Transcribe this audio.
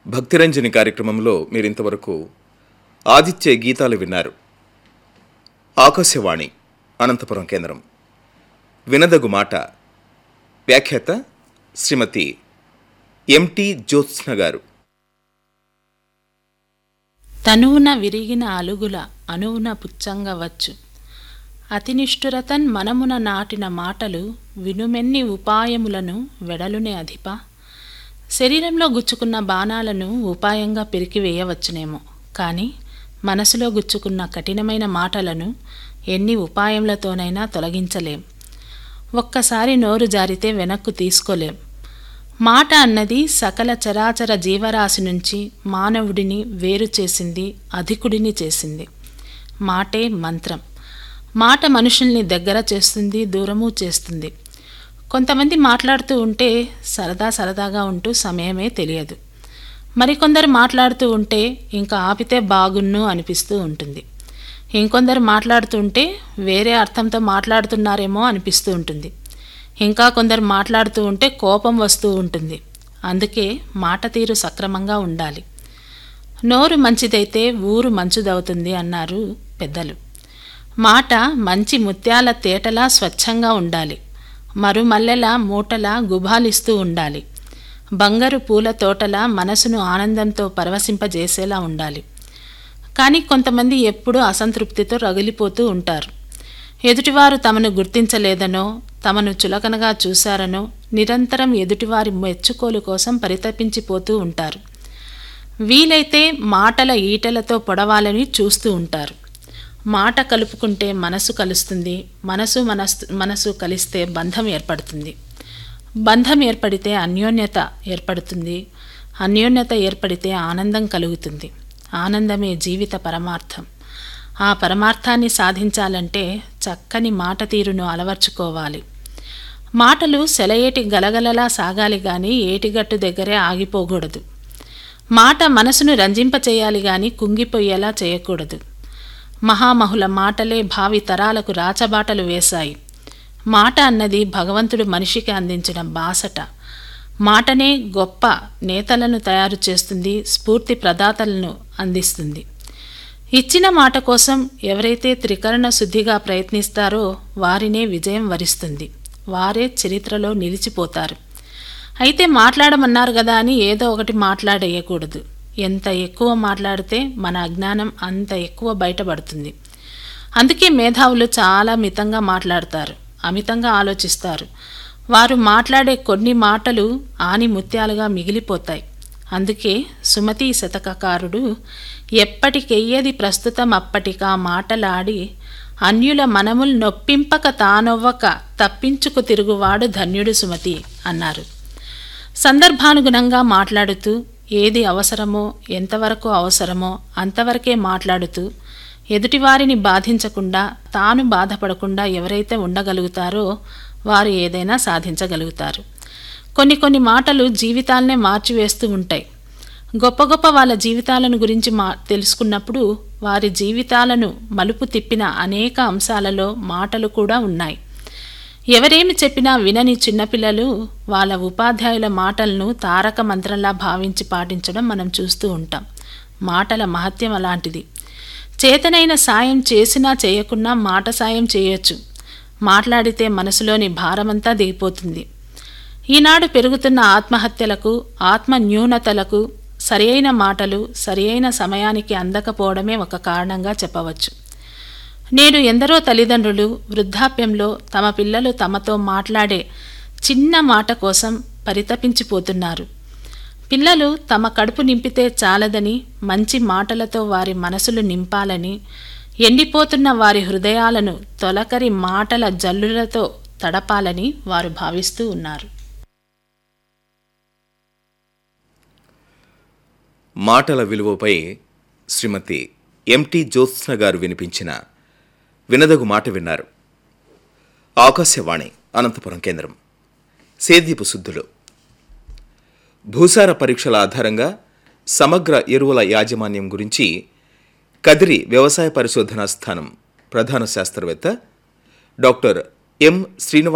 భక్తిరంజని కార్యక్రమంలో మీరింతవరకు ఆదిత్య గీతాలు విన్నారు ఆకాశవాణి అనంతపురం కేంద్రం వినదగు మాట వ్యాఖ్యాత శ్రీమతి ఎంటి జ్యోత్స్న గారు తనువున విరిగిన అలుగుల అనువున పుచ్చంగవచ్చు అతినిష్ఠురతన్ మనమున నాటిన మాటలు వినుమెన్ని ఉపాయములను వెడలునే అధిప శరీరంలో గుచ్చుకున్న బాణాలను ఉపాయంగా పెరికివేయవచ్చునేమో కానీ మనసులో గుచ్చుకున్న కఠినమైన మాటలను ఎన్ని ఉపాయములతోనైనా తొలగించలేం ఒక్కసారి నోరు జారితే వెనక్కు తీసుకోలేం మాట అన్నది సకల చరాచర జీవరాశి నుంచి మానవుడిని వేరు చేసింది అధికుడిని చేసింది మాటే మంత్రం మాట మనుషుల్ని దగ్గర చేస్తుంది దూరము చేస్తుంది కొంతమంది మాట్లాడుతూ ఉంటే సరదా సరదాగా ఉంటూ సమయమే తెలియదు మరికొందరు మాట్లాడుతూ ఉంటే ఇంకా ఆపితే బాగున్ను అనిపిస్తూ ఉంటుంది ఇంకొందరు మాట్లాడుతూ ఉంటే వేరే అర్థంతో మాట్లాడుతున్నారేమో అనిపిస్తూ ఉంటుంది ఇంకా కొందరు మాట్లాడుతూ ఉంటే కోపం వస్తూ ఉంటుంది అందుకే మాట తీరు సక్రమంగా ఉండాలి నోరు మంచిదైతే ఊరు మంచుదవుతుంది అన్నారు పెద్దలు మాట మంచి ముత్యాల తేటలా స్వచ్ఛంగా ఉండాలి మరుమల్లెల మూటలా గుబాలిస్తూ ఉండాలి బంగారు పూల తోటలా మనసును ఆనందంతో పరవశింపజేసేలా ఉండాలి కానీ కొంతమంది ఎప్పుడూ అసంతృప్తితో రగిలిపోతూ ఉంటారు ఎదుటివారు తమను గుర్తించలేదనో తమను చులకనగా చూశారనో నిరంతరం ఎదుటివారి మెచ్చుకోలు కోసం పరితపించిపోతూ ఉంటారు వీలైతే మాటల ఈటలతో పొడవాలని చూస్తూ ఉంటారు మాట కలుపుకుంటే మనసు కలుస్తుంది మనసు మనసు మనసు కలిస్తే బంధం ఏర్పడుతుంది బంధం ఏర్పడితే అన్యోన్యత ఏర్పడుతుంది అన్యోన్యత ఏర్పడితే ఆనందం కలుగుతుంది ఆనందమే జీవిత పరమార్థం ఆ పరమార్థాన్ని సాధించాలంటే చక్కని మాట తీరును అలవర్చుకోవాలి మాటలు సెలయేటి గలగలలా సాగాలి గాని ఏటిగట్టు దగ్గరే ఆగిపోకూడదు మాట మనసును రంజింపచేయాలి గాని కుంగిపోయేలా చేయకూడదు మహామహుల మాటలే భావి తరాలకు రాచబాటలు వేశాయి మాట అన్నది భగవంతుడు మనిషికి అందించిన బాసట మాటనే గొప్ప నేతలను తయారు చేస్తుంది స్ఫూర్తి ప్రదాతలను అందిస్తుంది ఇచ్చిన మాట కోసం ఎవరైతే త్రికరణ శుద్ధిగా ప్రయత్నిస్తారో వారినే విజయం వరిస్తుంది వారే చరిత్రలో నిలిచిపోతారు అయితే మాట్లాడమన్నారు కదా అని ఏదో ఒకటి మాట్లాడేయకూడదు ఎంత ఎక్కువ మాట్లాడితే మన అజ్ఞానం అంత ఎక్కువ బయటపడుతుంది అందుకే మేధావులు చాలా మితంగా మాట్లాడతారు అమితంగా ఆలోచిస్తారు వారు మాట్లాడే కొన్ని మాటలు ఆని ముత్యాలుగా మిగిలిపోతాయి అందుకే సుమతి శతకకారుడు ఎప్పటికెయ్యది ప్రస్తుతం అప్పటికా మాటలాడి అన్యుల మనముల్ నొప్పింపక తానొవ్వక తప్పించుకు తిరుగువాడు ధన్యుడు సుమతి అన్నారు సందర్భానుగుణంగా మాట్లాడుతూ ఏది అవసరమో ఎంతవరకు అవసరమో అంతవరకే మాట్లాడుతూ ఎదుటివారిని బాధించకుండా తాను బాధపడకుండా ఎవరైతే ఉండగలుగుతారో వారు ఏదైనా సాధించగలుగుతారు కొన్ని కొన్ని మాటలు జీవితాలనే మార్చివేస్తూ ఉంటాయి గొప్ప గొప్ప వాళ్ళ జీవితాలను గురించి మా తెలుసుకున్నప్పుడు వారి జీవితాలను మలుపు తిప్పిన అనేక అంశాలలో మాటలు కూడా ఉన్నాయి ఎవరేమి చెప్పినా వినని చిన్నపిల్లలు వాళ్ళ ఉపాధ్యాయుల మాటలను తారక మంత్రంలా భావించి పాటించడం మనం చూస్తూ ఉంటాం మాటల మహత్యం అలాంటిది చేతనైన సాయం చేసినా చేయకున్నా మాట సాయం చేయొచ్చు మాట్లాడితే మనసులోని భారమంతా దిగిపోతుంది ఈనాడు పెరుగుతున్న ఆత్మహత్యలకు ఆత్మ న్యూనతలకు సరియైన మాటలు సరియైన సమయానికి అందకపోవడమే ఒక కారణంగా చెప్పవచ్చు నేడు ఎందరో తల్లిదండ్రులు వృద్ధాప్యంలో తమ పిల్లలు తమతో మాట్లాడే చిన్న మాట కోసం పరితపించిపోతున్నారు పిల్లలు తమ కడుపు నింపితే చాలదని మంచి మాటలతో వారి మనసులు నింపాలని ఎండిపోతున్న వారి హృదయాలను తొలకరి మాటల జల్లులతో తడపాలని వారు భావిస్తూ ఉన్నారు మాటల విలువపై శ్రీమతి ఎంటి జ్యోత్స్న గారు వినిపించిన వినదగు మాట విన్నారు ఆకాశవాణి అనంతపురం కేంద్రం సేద్యపు శుద్ధులు భూసార పరీక్షల ఆధారంగా సమగ్ర ఎరువుల యాజమాన్యం గురించి కదిరి వ్యవసాయ పరిశోధనా స్థానం ప్రధాన శాస్త్రవేత్త డాక్టర్ ఎం శ్రీనివాస్